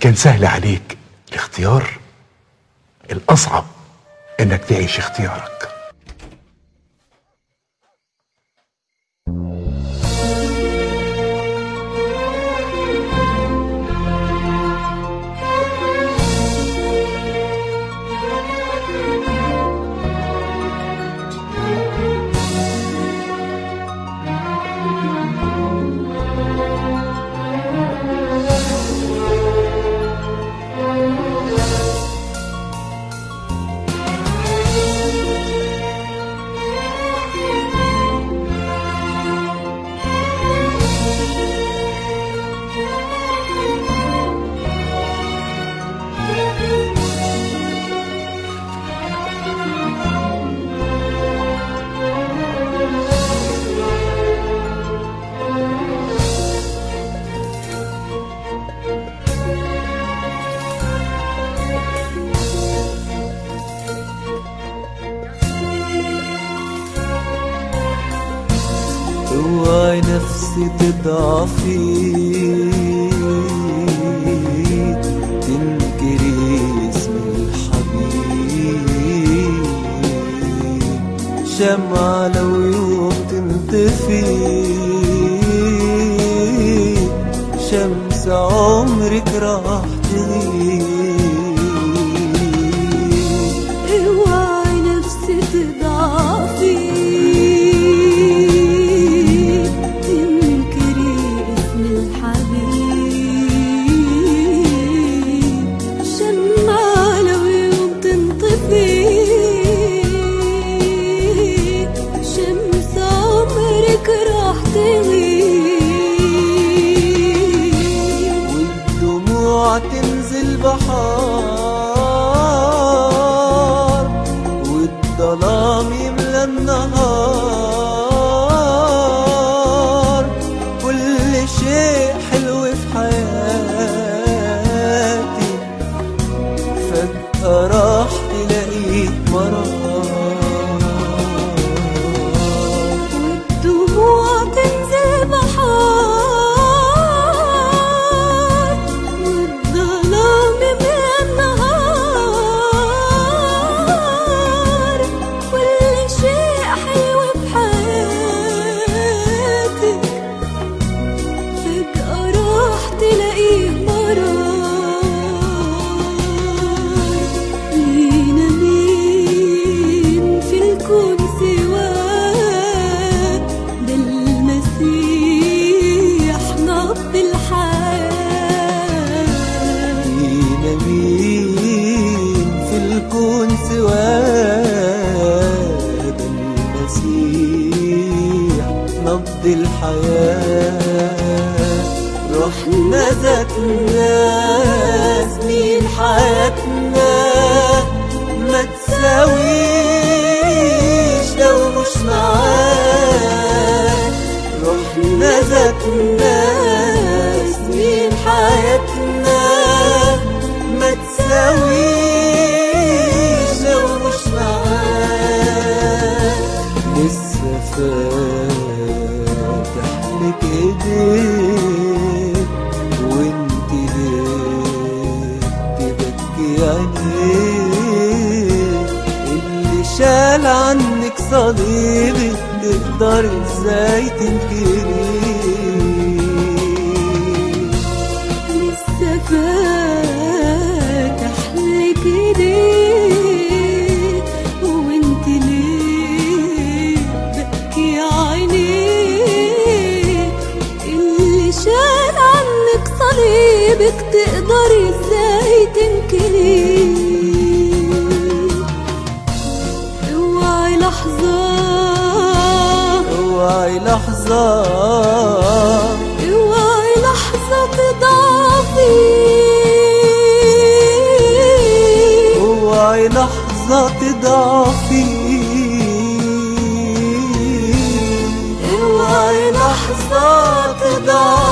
كان سهل عليك الاختيار الأصعب إنك تعيش اختيارك اوعي نفسي تضعفي تنكري اسم الحبيب شمعة لو يوم تنطفي شمس عمرك راح تغيب اوعي نفسي تضعفي تنكري اسم الحبيب شمعة لو يوم تنطفي شمس عمرك راح تغيب والدموع تنزل بحار والظلام يملى النهار كل شيء حلو في حياتي فجأة راح تلاقيه مرار والدموع تنزل بحار والظلام يملى النهار كل شيء حلو بحياتك فجأة راح تلاقيه مرار لينا مين في الكون سواك ده المسيح نبض الحياة فينا مين في الكون سواه ده المسيح نبض الحياة رحنا ذاتنا سنين حياتنا ما تساويش لو مش معاك رحنا ذاتنا سنين حياتنا ما تساويش لو مش معاك لسه فاتح لك ايديك وانت ليه تبكي عينيك اللي شال عنك صليبك تقدر ازاي تنكريه لسه فاتح لك ايديك وانت ليه بكي عينيك اللي شال عنك صليبك تقدري ازاي تنكريه اوعي لحظة اوعي لحظة اوعي لحظة تضعفي اوعي لحظة تضعفي اوعي لحظة تضعفي